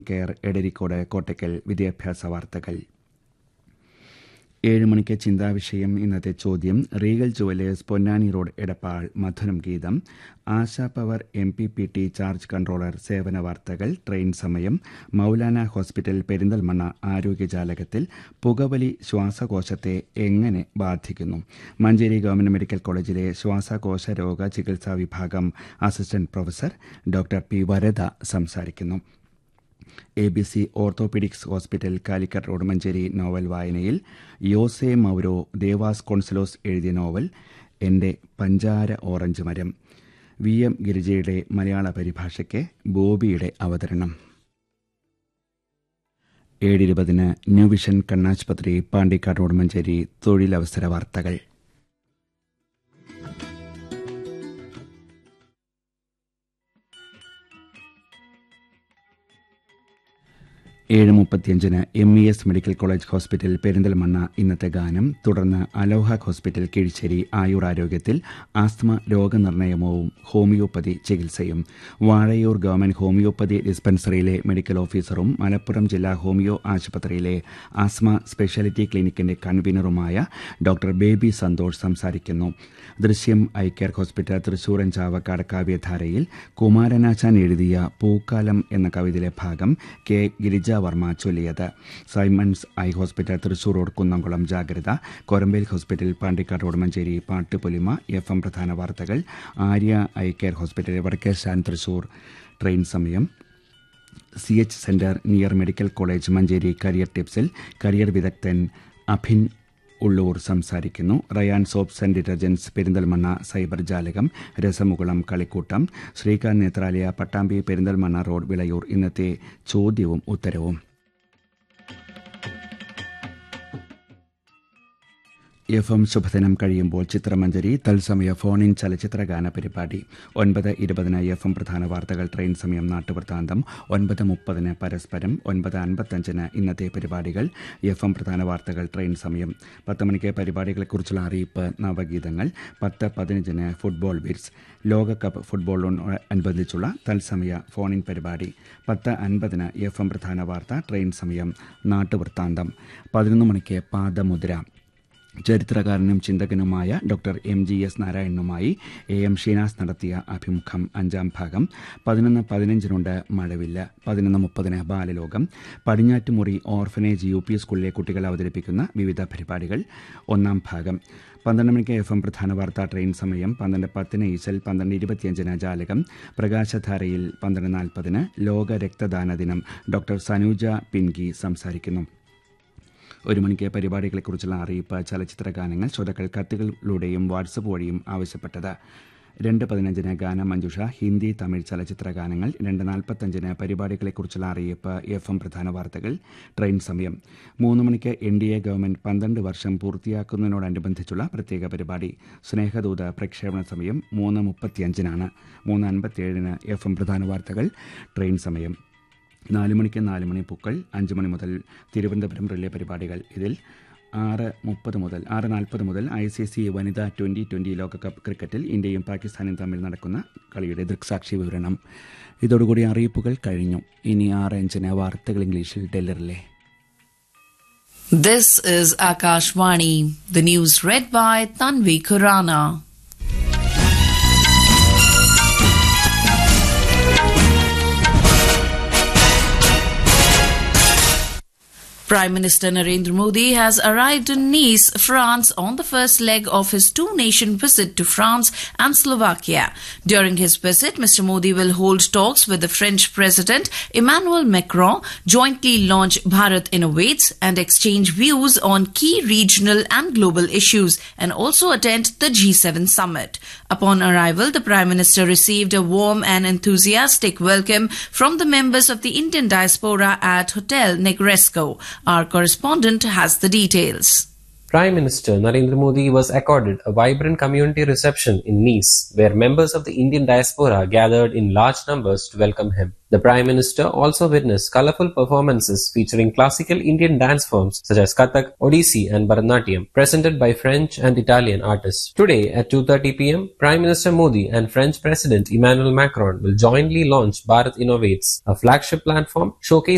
Care Edarikode Kottakkal വിദ്യാഭ്യാസ വാർത്തകൾ ഏഴ് മണിക്ക് ചിന്താവിഷയം ഇന്നത്തെ ചോദ്യം Regal jewellers Ponnani road Edappal മധുരം ഗീതം Asha power M P P T charge controller സേവന വാർത്തകൾ ട്രെയിൻ സമയം മൗലാന ഹോസ്പിറ്റൽ പെരിന്തൽമണ്ണ ആരോഗ്യജാലകത്തിൽ പുകവലി ശ്വാസകോശത്തെ എങ്ങനെ ബാധിക്കുന്നു മഞ്ചേരി ഗവൺമെന്റ് മെഡിക്കൽ കോളേജിലെ ശ്വാസകോശ രോഗ ചികിത്സാ വിഭാഗം assistant professor doctor P Varada സംസാരിക്കുന്നു A B C orthopaedics hospital Calicut road Manjeri novel വായനയിൽ യോസെ മൗരോ ദേവാസ് കോൺസലോസ് എഴുതിയ നോവൽ എൻ്റെ പഞ്ചാര ഓറഞ്ച് മരം വി എം ഗിരിജയുടെ മലയാള പരിഭാഷയ്ക്ക് ബോബിയുടെ അവതരണം ഏഴിരുപതിന് ന്യൂ വിഷൻ കണ്ണാശുപത്രി പാണ്ടിക്കാട് റോഡ് മഞ്ചേരി തൊഴിലവസര വാർത്തകൾ ഏഴ് മുപ്പത്തിയഞ്ചിന് M E S medical college hospital Perinthalmanna ഇന്നത്തെ ഗാനം തുടർന്ന് അലോഹ ഹോസ്പിറ്റൽ കീഴ്ശ്ശേരി ആയുർ ആരോഗ്യത്തിൽ ആസ്മ രോഗനിർണയവും ഹോമിയോപ്പതി ചികിത്സയും വാഴയൂർ ഗവൺമെന്റ് ഹോമിയോപ്പതി ഡിസ്പെൻസറിയിലെ മെഡിക്കൽ ഓഫീസറും മലപ്പുറം ജില്ലാ ഹോമിയോ ആശുപത്രിയിലെ ആസ്മ സ്പെഷ്യാലിറ്റി ക്ലിനിക്കിന്റെ കൺവീനറുമായ ഡോക്ടർ ബേബി സന്തോഷ് സംസാരിക്കുന്നു Drishyam eye care hospital Thrissur Chavakkad കാവ്യധാരയിൽ കുമാരനാശാൻ എഴുതിയ പൂക്കാലം എന്ന കവിതയിലെ ഭാഗം കെ ഗിരിജ വർമ്മ ചൊല്ലിയത് Simons eye hospital Thrissur road Kunnamkulam ജാഗ്രത കൊരമ്പേൽ ഹോസ്പിറ്റൽ പാണ്ടിക്കാട് റോഡ് മഞ്ചേരി പാട്ടുപൊലിമ എഫ് എം പ്രധാന വാർത്തകൾ ആര്യ ഐ കെയർ ഹോസ്പിറ്റൽ വടക്കേശാൻ തൃശൂർ ട്രെയിൻ സമയം C H centre near medical college Manjeri career ടിപ്സിൽ കരിയർ വിദഗ്ധൻ അഭിൻ ഉള്ളൂർ സംസാരിക്കുന്നു Rayan soaps and detergents Perinthalmanna cyber ജാലകം രസമുകുളം കളിക്കൂട്ടം ശ്രീകാന്ത് നേത്രാലയ പട്ടാമ്പി പെരിന്തൽമണ്ണ റോഡ് വിളയൂർ ഇന്നത്തെ ചോദ്യവും ഉത്തരവും എഫ് എം ശുഭദിനം കഴിയുമ്പോൾ ചിത്രമഞ്ജരി തത്സമയ ഫോൺ ഇൻ ചലച്ചിത്ര ഗാന പരിപാടി ഒൻപത് ഇരുപതിന് എഫ് എം പ്രധാന വാർത്തകൾ ട്രെയിൻ സമയം നാട്ടുവൃത്താന്തം ഒൻപത് മുപ്പതിന് പരസ്പരം ഒൻപത് അൻപത്തഞ്ചിന് ഇന്നത്തെ പരിപാടികൾ എഫ് എം പ്രധാന വാർത്തകൾ ട്രെയിൻ സമയം പത്ത് മണിക്ക് പരിപാടികളെക്കുറിച്ചുള്ള അറിയിപ്പ് നവഗീതങ്ങൾ പത്ത് പതിനഞ്ചിന് ഫുട്ബോൾ ബിറ്റ്സ് ലോകകപ്പ് ഫുട്ബോളിനോടനുബന്ധിച്ചുള്ള തത്സമയ ഫോൺ ഇൻ പരിപാടി പത്ത് അൻപതിന് എഫ് എം പ്രധാന വാർത്ത ട്രെയിൻ സമയം നാട്ടുവൃത്താന്തം പതിനൊന്ന് മണിക്ക് പാദമുദ്ര ചരിത്രകാരനും ചിന്തകനുമായ ഡോക്ടർ എം ജി എസ് നാരായണനുമായി എ എം ഷീനാസ് നടത്തിയ അഭിമുഖം അഞ്ചാം ഭാഗം പതിനൊന്ന് പതിനഞ്ചിനുണ്ട് മഴവില്ല പതിനൊന്ന് മുപ്പതിന് ബാലലോകം പടിഞ്ഞാറ്റുമുറി ഓർഫനേജ് യു പി സ്കൂളിലെ കുട്ടികൾ അവതരിപ്പിക്കുന്ന വിവിധ പരിപാടികൾ ഒന്നാം ഭാഗം പന്ത്രണ്ട് മണിക്ക് എഫ് എം പ്രധാന വാർത്താ ട്രെയിൻ സമയം പന്ത്രണ്ട് പത്തിന് ഈസൽ പന്ത്രണ്ട് ഇരുപത്തിയഞ്ചിന് ജാലകം പ്രകാശധാരയിൽ പന്ത്രണ്ട് നാൽപ്പതിന് ലോക രക്തദാന ദിനം ഡോക്ടർ സനൂജ പിൻകി സംസാരിക്കുന്നു ഒരു മണിക്ക് പരിപാടികളെക്കുറിച്ചുള്ള അറിയിപ്പ് ചലച്ചിത്ര ഗാനങ്ങൾ ശ്രോതാക്കൾ കത്തുകളിലൂടെയും വാട്സപ്പ് വഴിയും ആവശ്യപ്പെട്ടത് രണ്ട് പതിനഞ്ചിന് ഗാന മഞ്ജുഷ ഹിന്ദി തമിഴ് ചലച്ചിത്ര ഗാനങ്ങൾ രണ്ട് നാൽപ്പത്തഞ്ചിന് പരിപാടികളെക്കുറിച്ചുള്ള അറിയിപ്പ് എഫ് എം പ്രധാന വാർത്തകൾ ട്രെയിൻ സമയം മൂന്ന് മണിക്ക് എൻ ഡി എ ഗവൺമെന്റ് പന്ത്രണ്ട് വർഷം പൂർത്തിയാക്കുന്നതിനോടനുബന്ധിച്ചുള്ള പ്രത്യേക പരിപാടി സ്നേഹദൂത പ്രക്ഷേപണ സമയം മൂന്ന് മുപ്പത്തിയഞ്ചിനാണ് മൂന്ന് അൻപത്തിയേഴിന് എഫ് എം പ്രധാന വാർത്തകൾ ട്രെയിൻ സമയം നാല് മണിക്ക് നാല് മണി പൂക്കൾ അഞ്ച് മണി മുതൽ തിരുവനന്തപുരം റിലേ പരിപാടികൾ ഇതിൽ ആറ് മുപ്പത് മുതൽ ആറ് നാൽപ്പത് മുതൽ ഐ സി സി വനിതാ ട്വൻ്റി ട്വൻ്റി ലോകകപ്പ് ക്രിക്കറ്റിൽ ഇന്ത്യയും പാകിസ്ഥാനും തമ്മിൽ നടക്കുന്ന കളിയുടെ ദൃക്സാക്ഷി വിവരണം ഇതോടുകൂടി അറിയിപ്പുകൾ കഴിഞ്ഞു ഇനി ആറ് അഞ്ചിന് വാർത്തകൾ ഇംഗ്ലീഷിൽ ഡെല്ലറിലെ This is Akashvani. The news read by Tanvi Kurana. Prime Minister Narendra Modi has arrived in Nice, France on the first leg of his two-nation visit to France and Slovakia. During his visit, Mr. Modi will hold talks with the French President Emmanuel Macron, jointly launch Bharat Innovates and exchange views on key regional and global issues and also attend the G7 summit. Upon arrival, the Prime Minister received a warm and enthusiastic welcome from the members of the Indian diaspora at Hotel Negresco. Our correspondent has the details. Prime Minister Narendra Modi was accorded a vibrant community reception in Nice, where members of the Indian diaspora gathered in large numbers to welcome him. The Prime Minister also witnessed colorful performances featuring classical Indian dance forms such as Kathak, Odissi and Bharatanatyam, presented by French and Italian artists. Today at 2.30 pm, Prime Minister Modi and French President Emmanuel Macron will jointly launch Bharat Innovates, a flagship platform showcasing